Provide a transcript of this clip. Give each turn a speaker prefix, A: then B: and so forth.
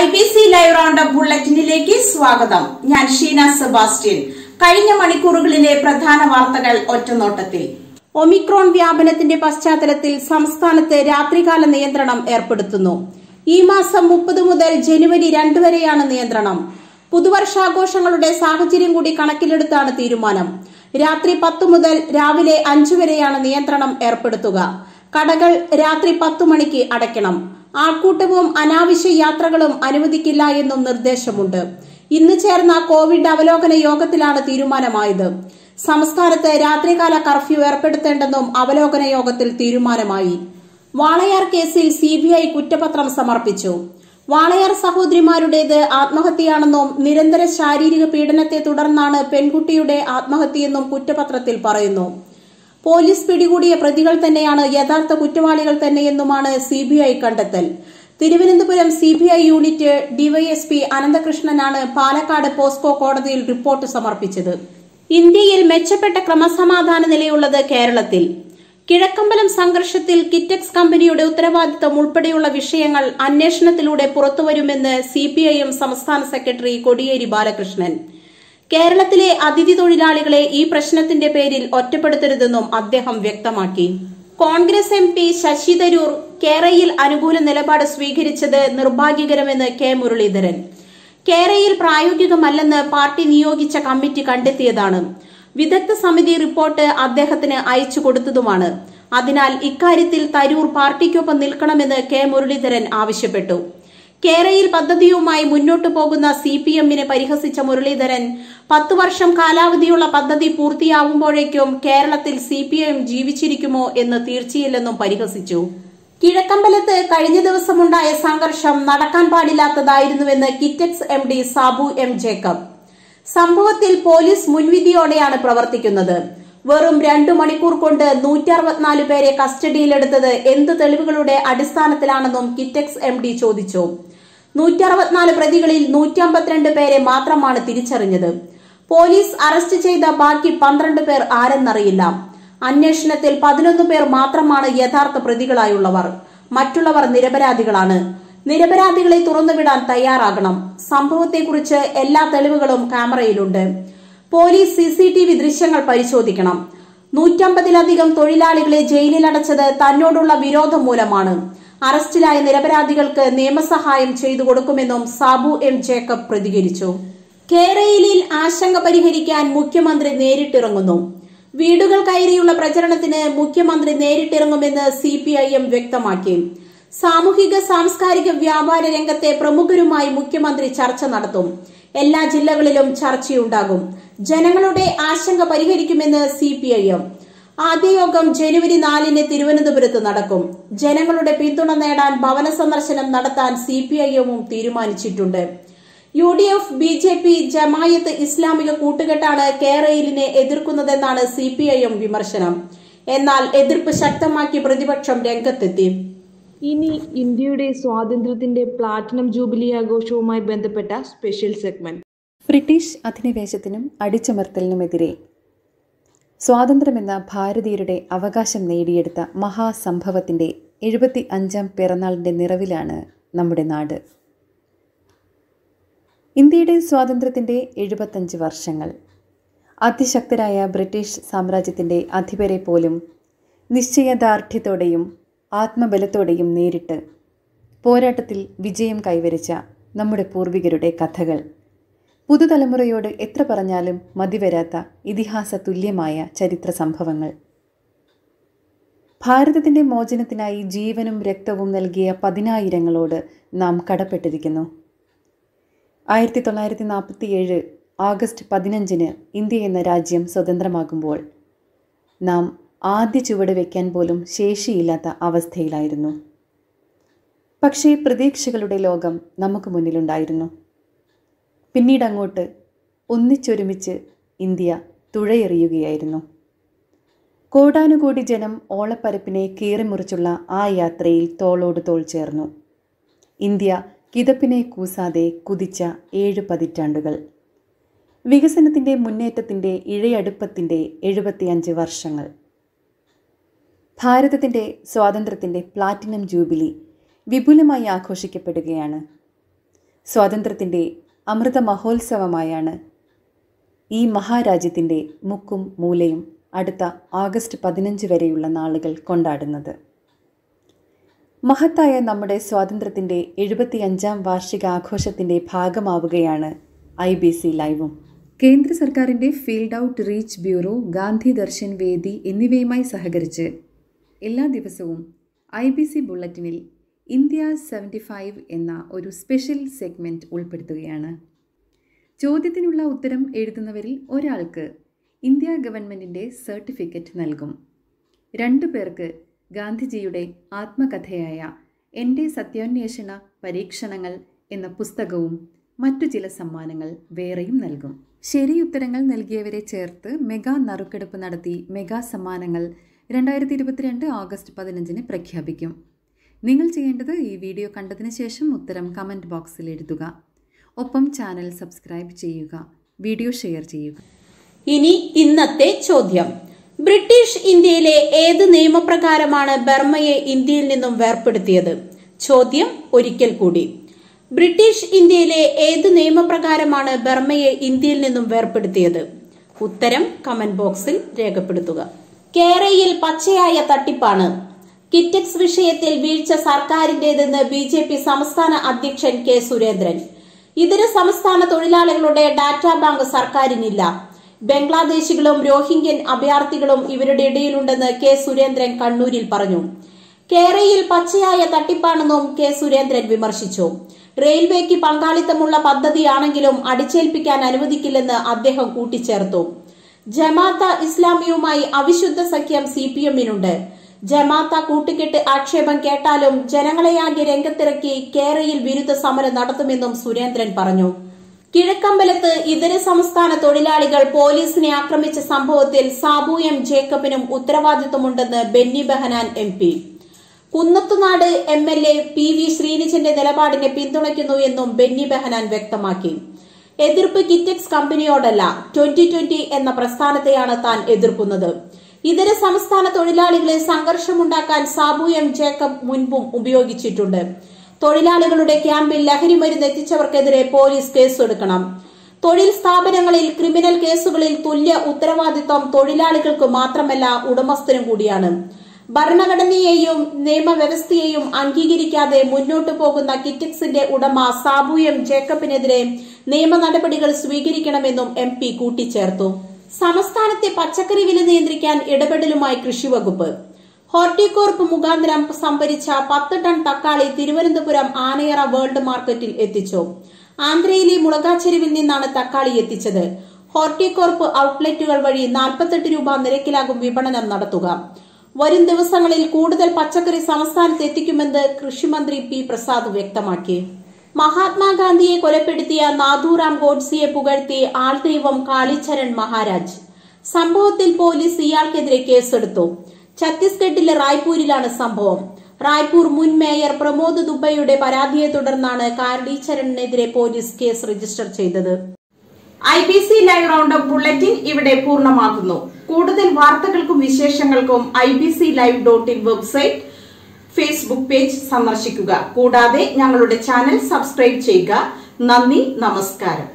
A: I B C live roundup ബുള്ളറ്റിനിലേക്ക് സ്വാഗതം ഞാൻ ഷീന സെബാസ്റ്റ്യൻ കഴിഞ്ഞ മണിക്കൂറുകളിലെ പ്രധാന വാർത്തകൾ ഒറ്റനോട്ടത്തിൽ ഒമിക്രോൺ വ്യാപനത്തിന്റെ പശ്ചാത്തലത്തിൽ സംസ്ഥാനത്ത് രാത്രികാല നിയന്ത്രണം ഏർപ്പെടുത്തുന്നു ഈ മാസം മുപ്പത് മുതൽ ജനുവരി രണ്ട് വരെയാണ് നിയന്ത്രണം പുതുവർഷാഘോഷങ്ങളുടെ സാഹചര്യം കൂടി കണക്കിലെടുത്താണ് തീരുമാനം രാത്രി പത്ത് മുതൽ രാവിലെ അഞ്ചു വരെയാണ് നിയന്ത്രണം ഏർപ്പെടുത്തുക കടകൾ രാത്രി പത്തു മണിക്ക് അടയ്ക്കണം ആൾക്കൂട്ടവും അനാവശ്യ യാത്രകളും അനുവദിക്കില്ല എന്നും നിർദ്ദേശമുണ്ട് ഇന്ന് ചേർന്ന കോവിഡ് അവലോകന യോഗത്തിലാണ് തീരുമാനമായത് സംസ്ഥാനത്ത് രാത്രികാല കർഫ്യൂ ഏർപ്പെടുത്തേണ്ടെന്നും അവലോകന യോഗത്തിൽ തീരുമാനമായി വാളയാർ കേസിൽ സിബിഐ കുറ്റപത്രം സമർപ്പിച്ചു വാളയാർ സഹോദരിമാരുടേത് ആത്മഹത്യയാണെന്നും നിരന്തര ശാരീരിക പീഡനത്തെ തുടർന്നാണ് പെൺകുട്ടിയുടെ ആത്മഹത്യയെന്നും കുറ്റപത്രത്തിൽ പറയുന്നു പോലീസ് പിടികൂടിയ പ്രതികൾ തന്നെയാണ് യഥാർത്ഥ കുറ്റവാളികൾ തന്നെയെന്നുമാണ് സിബിഐ കണ്ടെത്തൽ തിരുവനന്തപുരം സിബിഐ യൂണിറ്റ് ഡിവൈഎസ്പി അനന്തകൃഷ്ണനാണ് പാലക്കാട് പോസ്കോ കോടതിയിൽ റിപ്പോർട്ട് സമർപ്പിച്ചത് ഇന്ത്യയിൽ മെച്ചപ്പെട്ട ക്രമസമാധാന നിലയുള്ളത് കേരളത്തിൽ കിഴക്കമ്പലം സംഘർഷത്തിൽ കിറ്റക്സ് കമ്പനിയുടെ ഉത്തരവാദിത്തം ഉൾപ്പെടെയുള്ള വിഷയങ്ങൾ അന്വേഷണത്തിലൂടെ പുറത്തുവരുമെന്ന് സിപിഐഎം സംസ്ഥാന സെക്രട്ടറി കൊടിയേരി ബാലകൃഷ്ണൻ കേരളത്തിലെ അതിഥി തൊഴിലാളികളെ ഈ പ്രശ്നത്തിന്റെ പേരിൽ ഒറ്റപ്പെടുത്തരുതെന്നും അദ്ദേഹം വ്യക്തമാക്കി കോൺഗ്രസ് എം പി ശശി തരൂർ കേരയിൽ അനുകൂല നിലപാട് സ്വീകരിച്ചത് നിർഭാഗ്യകരമെന്ന് കെ മുരളീധരൻ കേരയിൽ പ്രായോഗികമല്ലെന്ന് പാർട്ടി നിയോഗിച്ച കമ്മിറ്റി കണ്ടെത്തിയതാണ് വിദഗ്ധ സമിതി റിപ്പോർട്ട് അദ്ദേഹത്തിന് അയച്ചു കൊടുത്തതുമാണ് അതിനാൽ ഇക്കാര്യത്തിൽ തരൂർ പാർട്ടിക്കൊപ്പം നിൽക്കണമെന്ന് കെ മുരളീധരൻ ആവശ്യപ്പെട്ടു കേരയിൽ പദ്ധതിയുമായി മുന്നോട്ടു പോകുന്ന സി പി എമ്മിനെ പരിഹസിച്ച മുരളീധരൻ പത്തു വർഷം കാലാവധിയുള്ള പദ്ധതി പൂർത്തിയാവുമ്പോഴേക്കും കേരളത്തിൽ സി പി എം ജീവിച്ചിരിക്കുമോ എന്ന് തീർച്ചയില്ലെന്നും പരിഹസിച്ചു കിഴക്കമ്പലത്ത് കഴിഞ്ഞ ദിവസമുണ്ടായ സംഘർഷം നടക്കാൻ പാടില്ലാത്തതായിരുന്നുവെന്ന് Kitex M D Sabu M Jacob സംഭവത്തിൽ പോലീസ് മുൻവിധിയോടെയാണ് പ്രവർത്തിക്കുന്നത് വെറും രണ്ടു മണിക്കൂർ കൊണ്ട് നൂറ്റി അറുപത്തിനാല് പേരെ കസ്റ്റഡിയിലെടുത്തത് എന്ത് തെളിവുകളുടെ അടിസ്ഥാനത്തിലാണെന്നും കിറ്റക്സ് എം ഡി ചോദിച്ചു നൂറ്റി അറുപത്തിനാല് പ്രതികളിൽ നൂറ്റി അമ്പത്തിരണ്ട് പേരെ മാത്രമാണ് തിരിച്ചറിഞ്ഞത് പോലീസ് അറസ്റ്റ് ചെയ്ത ബാക്കി പന്ത്രണ്ട് പേർ ആരെന്നറിയില്ല അന്വേഷണത്തിൽ പതിനൊന്ന് പേർ മാത്രമാണ് യഥാർത്ഥ പ്രതികളായുള്ളവർ മറ്റുള്ളവർ നിരപരാധികളാണ് നിരപരാധികളെ തുറന്നുവിടാൻ തയ്യാറാകണം സംഭവത്തെക്കുറിച്ച് എല്ലാ തെളിവുകളും ക്യാമറയിലുണ്ട് പോലീസ് സിസിടിവി ദൃശ്യങ്ങൾ പരിശോധിക്കണം നൂറ്റമ്പതിലധികം തൊഴിലാളികളെ ജയിലിലടച്ചത് തന്നോടുള്ള വിരോധം മൂലമാണ് അറസ്റ്റിലായ നിരപരാധികൾക്ക് നിയമസഹായം ചെയ്തു കൊടുക്കുമെന്നും സാബു എം ജേക്കബ് പ്രതികരിച്ചു കേരളയിൽ ആശങ്ക പരിഹരിക്കാൻ മുഖ്യമന്ത്രി നേരിട്ടിറങ്ങുന്നു വീടുകൾ കയറിയുള്ള പ്രചരണത്തിന് മുഖ്യമന്ത്രി നേരിട്ടിറങ്ങുമെന്ന് സി പി ഐ എം വ്യക്തമാക്കി സാമൂഹിക സാംസ്കാരിക വ്യാപാര രംഗത്തെ പ്രമുഖരുമായി മുഖ്യമന്ത്രി ചർച്ച നടത്തും എല്ലാ ജില്ലകളിലും ചർച്ചയുണ്ടാകും ജനങ്ങളുടെ ആശങ്ക പരിഹരിക്കുമെന്ന് സി പി ഐ എം ആദ്യ യോഗം ജനുവരി നാലിന് തിരുവനന്തപുരത്ത് നടക്കും ജനങ്ങളുടെ പിന്തുണ നേടാൻ ഭവന സന്ദർശനം നടത്താൻ സി പി ഐ എമ്മും തീരുമാനിച്ചിട്ടുണ്ട് U D F B J P Jamaat ഇസ്ലാമിക കൂട്ടുകെട്ടാണ് കേരളിനെ എതിർക്കുന്നതെന്നാണ് സി പി ഐ എം വിമർശനം എന്നാൽ എതിർപ്പ് ശക്തമാക്കി പ്രതിപക്ഷം രംഗത്തെത്തി
B: ഇനി ഇന്ത്യയുടെ സ്വാതന്ത്ര്യത്തിന്റെ പ്ലാറ്റിനം ജൂബിലി ആഘോഷവുമായി ബന്ധപ്പെട്ട സ്പെഷ്യൽ സെഗ്മെന്റ്
C: ബ്രിട്ടീഷ് അധിനിവേശത്തിനും അടിച്ചമർത്തലിനുമെതിരെ സ്വാതന്ത്ര്യമെന്ന ഭാരതീയരുടെ അവകാശം നേടിയെടുത്ത മഹാസംഭവത്തിൻ്റെ എഴുപത്തി അഞ്ചാം പിറന്നാളിൻ്റെ നിറവിലാണ് നമ്മുടെ നാട് ഇന്ത്യയുടെ സ്വാതന്ത്ര്യത്തിൻ്റെ എഴുപത്തഞ്ച് വർഷങ്ങൾ അതിശക്തരായ ബ്രിട്ടീഷ് സാമ്രാജ്യത്തിൻ്റെ അധിപരെ പോലും നിശ്ചയദാർഢ്യത്തോടെയും ആത്മബലത്തോടെയും നേരിട്ട് പോരാട്ടത്തിൽ വിജയം കൈവരിച്ച നമ്മുടെ പൂർവികരുടെ കഥകൾ പുതുതലമുറയോട് എത്ര പറഞ്ഞാലും മതിവരാത്ത ഇതിഹാസ തുല്യമായ ചരിത്ര സംഭവങ്ങൾ ഭാരതത്തിൻ്റെ മോചനത്തിനായി ജീവനും രക്തവും നൽകിയ പതിനായിരങ്ങളോട് നാം കടപ്പെട്ടിരിക്കുന്നു ആയിരത്തി തൊള്ളായിരത്തി നാൽപ്പത്തിയേഴ് ആഗസ്റ്റ് പതിനഞ്ചിന് ഇന്ത്യ എന്ന രാജ്യം സ്വതന്ത്രമാകുമ്പോൾ നാം ആദ്യ ചുവട് വയ്ക്കാൻ പോലും ശേഷിയില്ലാത്ത അവസ്ഥയിലായിരുന്നു പക്ഷേ പ്രതീക്ഷകളുടെ ലോകം നമുക്ക് മുന്നിലുണ്ടായിരുന്നു പിന്നീട് അങ്ങോട്ട് ഒന്നിച്ചൊരുമിച്ച് ഇന്ത്യ തുഴയെറിയുകയായിരുന്നു കോടാനുകോടി ജനം ഓളപ്പരപ്പിനെ കീറിമുറിച്ചുള്ള ആ യാത്രയിൽ തോളോട് തോൾ ചേർന്നു ഇന്ത്യ കിതപ്പിനെ കൂസാതെ കുതിച്ച ഏഴ് പതിറ്റാണ്ടുകൾ വികസനത്തിൻ്റെ മുന്നേറ്റത്തിൻ്റെ ഇഴയടുപ്പത്തിൻ്റെ എഴുപത്തിയഞ്ച് വർഷങ്ങൾ ഭാരതത്തിൻ്റെ സ്വാതന്ത്ര്യത്തിൻ്റെ പ്ലാറ്റിനം ജൂബിലി വിപുലമായി ആഘോഷിക്കപ്പെടുകയാണ് സ്വാതന്ത്ര്യത്തിൻ്റെ അമൃത മഹോത്സവമായാണ് ഈ മഹാരാജ്യത്തിൻ്റെ മുക്കും മൂലയും അടുത്ത ആഗസ്റ്റ് പതിനഞ്ച് വരെയുള്ള നാളുകൾ കൊണ്ടാടുന്നത് മഹത്തായ നമ്മുടെ സ്വാതന്ത്ര്യത്തിൻ്റെ എഴുപത്തിയഞ്ചാം വാർഷികാഘോഷത്തിൻ്റെ ഭാഗമാവുകയാണ് ഐ ബി സി ലൈവും കേന്ദ്ര സർക്കാരിൻ്റെ field outreach bureau Gandhi Darshan വേദി എന്നിവയുമായി സഹകരിച്ച് എല്ലാ ദിവസവും ഐ ബി സി ബുള്ളറ്റിനിൽ ഇന്ത്യ സെവൻറ്റി ഫൈവ് എന്ന ഒരു സ്പെഷ്യൽ സെഗ്മെൻറ്റ് ഉൾപ്പെടുത്തുകയാണ് ചോദ്യത്തിനുള്ള ഉത്തരം എഴുതുന്നവരിൽ ഒരാൾക്ക് ഇന്ത്യ ഗവൺമെൻറ്റിൻ്റെ സർട്ടിഫിക്കറ്റ് നൽകും രണ്ടു പേർക്ക് ഗാന്ധിജിയുടെ ആത്മകഥയായ എൻ്റെ സത്യാന്വേഷണ പരീക്ഷണങ്ങൾ എന്ന പുസ്തകവും മറ്റു ചില സമ്മാനങ്ങൾ വേറെയും നൽകും ശരി ഉത്തരങ്ങൾ നൽകിയവരെ ചേർത്ത് മെഗാ നറുക്കെടുപ്പ് നടത്തി മെഗാ സമ്മാനങ്ങൾ രണ്ടായിരത്തി ഇരുപത്തിരണ്ട് ഓഗസ്റ്റ് പതിനഞ്ചിന് പ്രഖ്യാപിക്കും നിങ്ങൾ ചെയ്യേണ്ടത് ഈ വീഡിയോ കണ്ടതിന് ശേഷം ഉത്തരം കമൻറ്റ് ബോക്സിൽ എഴുതുക ഒപ്പം ചാനൽ സബ്സ്ക്രൈബ് ചെയ്യുക വീഡിയോ ഷെയർ ചെയ്യുക
A: ഇനി ഇന്നത്തെ ചോദ്യം ബ്രിട്ടീഷ് ഇന്ത്യയിലെ ഏത് നിയമപ്രകാരമാണ് ബർമയെ ഇന്ത്യയിൽ നിന്നും വേർപെടുത്തിയത് ചോദ്യം ഒരിക്കൽ കൂടി ബ്രിട്ടീഷ് ഇന്ത്യയിലെ ഏത് നിയമപ്രകാരമാണ് ബർമയെ ഇന്ത്യയിൽ നിന്നും വേർപെടുത്തിയത് ഉത്തരം കമന്റ് ബോക്സിൽ രേഖപ്പെടുത്തുക കേരളയിൽ പച്ചയായ തട്ടിപ്പാണ് കിറ്റക്സ് വിഷയത്തിൽ വീഴ്ച സർക്കാരിന്റേതെന്ന് ബി ജെ പി സംസ്ഥാന അധ്യക്ഷൻ കെ സുരേന്ദ്രൻ ഇതര സംസ്ഥാന തൊഴിലാളികളുടെ ഡാറ്റാ ബാങ്ക് സർക്കാരിനില്ല ബംഗ്ലാദേശികളും രോഹിംഗ്യൻ അഭയാർത്ഥികളും ഇവരുടെ ഇടയിലുണ്ടെന്ന് കെ സുരേന്ദ്രൻ കണ്ണൂരിൽ പറഞ്ഞു കേരളയിൽ പച്ചയായ തട്ടിപ്പാണെന്നും കെ സുരേന്ദ്രൻ വിമർശിച്ചു റെയിൽവേക്ക് പങ്കാളിത്തമുള്ള പദ്ധതിയാണെങ്കിലും അടിച്ചേൽപ്പിക്കാൻ അനുവദിക്കില്ലെന്ന് അദ്ദേഹം കൂട്ടിച്ചേർത്തു ജമാഅത്ത ഇസ്ലാമിയുമായി അവിശുദ്ധ സഖ്യം സി പി എമ്മിനുണ്ട് ജമാഅത്ത കൂട്ടുകെട്ട് ആക്ഷേപം കേട്ടാലും ജനങ്ങളെയാകെ രംഗത്തിറക്കി കേരളയിൽ വിരുദ്ധ സമരം നടത്തുമെന്നും സുരേന്ദ്രൻ പറഞ്ഞു കിഴക്കമ്പലത്ത് ഇതര സംസ്ഥാന തൊഴിലാളികൾ പോലീസിനെ ആക്രമിച്ച സംഭവത്തിൽ സാബു എം ജേക്കബിനും ഉത്തരവാദിത്വമുണ്ടെന്ന് Benny Behanan M P Kunnathunad M L A P V ശ്രീനിജന്റെ നിലപാടിനെ പിന്തുണയ്ക്കുന്നു എന്നും ബെന്നി ബെഹനാൻ വ്യക്തമാക്കി എതിർപ്പ് കിറ്റക്സ് കമ്പനിയോടല്ല ട്വന്റി ട്വന്റി എന്ന പ്രസ്ഥാനത്തെയാണ് താൻ എതിർക്കുന്നത് ഇതര സംസ്ഥാന തൊഴിലാളികളെ സംഘർഷമുണ്ടാക്കാൻ സാബു എം ജേക്കബ് മുൻപും ഉപയോഗിച്ചിട്ടുണ്ട് തൊഴിലാളികളുടെ ക്യാമ്പിൽ ലഹരി മരുന്ന് എത്തിച്ചവർക്കെതിരെ പോലീസ് കേസെടുക്കണം തൊഴിൽ സ്ഥാപനങ്ങളിൽ ക്രിമിനൽ കേസുകളിൽ തുല്യ ഉത്തരവാദിത്വം തൊഴിലാളികൾക്ക് മാത്രമല്ല ഉടമസ്ഥനും കൂടിയാണ് ഭരണഘടനയെയും നിയമവ്യവസ്ഥയെയും അംഗീകരിക്കാതെ മുന്നോട്ടു പോകുന്ന കിറ്റക്സിന്റെ ഉടമ സാബു എം ജേക്കബിനെതിരെ നിയമ നടപടികൾ സ്വീകരിക്കണമെന്നും എം പി കൂട്ടിച്ചേർത്തു സംസ്ഥാനത്തെ പച്ചക്കറി വില നിയന്ത്രിക്കാൻ ഇടപെടലുമായി കൃഷിവകുപ്പ് ഹോർട്ടികോർപ്പ് മുഖാന്തരം സംഭരിച്ച പത്ത് ടൺ തക്കാളി തിരുവനന്തപുരം ആനയറ വേൾഡ് മാർക്കറ്റിൽ എത്തിച്ചു ആന്ധ്രയിലെ മുളകാച്ചെരുവിൽ നിന്നാണ് തക്കാളി എത്തിച്ചത് ഹോർട്ടികോർപ്പ് ഔട്ട്ലെറ്റുകൾ വഴി നാൽപ്പത്തെട്ട് രൂപ നിരക്കിലാകും വിപണനം നടത്തുക വരും ദിവസങ്ങളിൽ കൂടുതൽ പച്ചക്കറി സംസ്ഥാനത്ത് എത്തിക്കുമെന്ന് കൃഷിമന്ത്രി പി പ്രസാദ് വ്യക്തമാക്കി മഹാത്മാഗാന്ധിയെ കൊലപ്പെടുത്തിയ നാഥുറാം ഗോഡ്സിയെ പുകഴ്ത്തി ആൾദൈവം കാളിച്ചരൺ മഹാരാജ് സംഭവത്തിൽ പോലീസ് ഇയാൾക്കെതിരെ കേസെടുത്തു ഛത്തീസ്ഗഡിലെ റായ്പൂരിലാണ് സംഭവം റായ്പൂർ മുൻ മേയർ പ്രമോദ് ദുബൈയുടെ പരാതിയെ തുടർന്നാണ് കാർഡീച്ചരണിനെതിരെ പോലീസ് കേസ് രജിസ്റ്റർ ചെയ്തത് I B C live round bulletin ഇവിടെ പൂർണ്ണമാകുന്നു കൂടുതൽ വാർത്തകൾക്കും വിശേഷങ്ങൾക്കും I B C live dot in website Facebook page സന്ദർശിക്കുക കൂടാതെ ഞങ്ങളുടെ ചാനൽ സബ്സ്ക്രൈബ് ചെയ്യുക നന്ദി നമസ്കാരം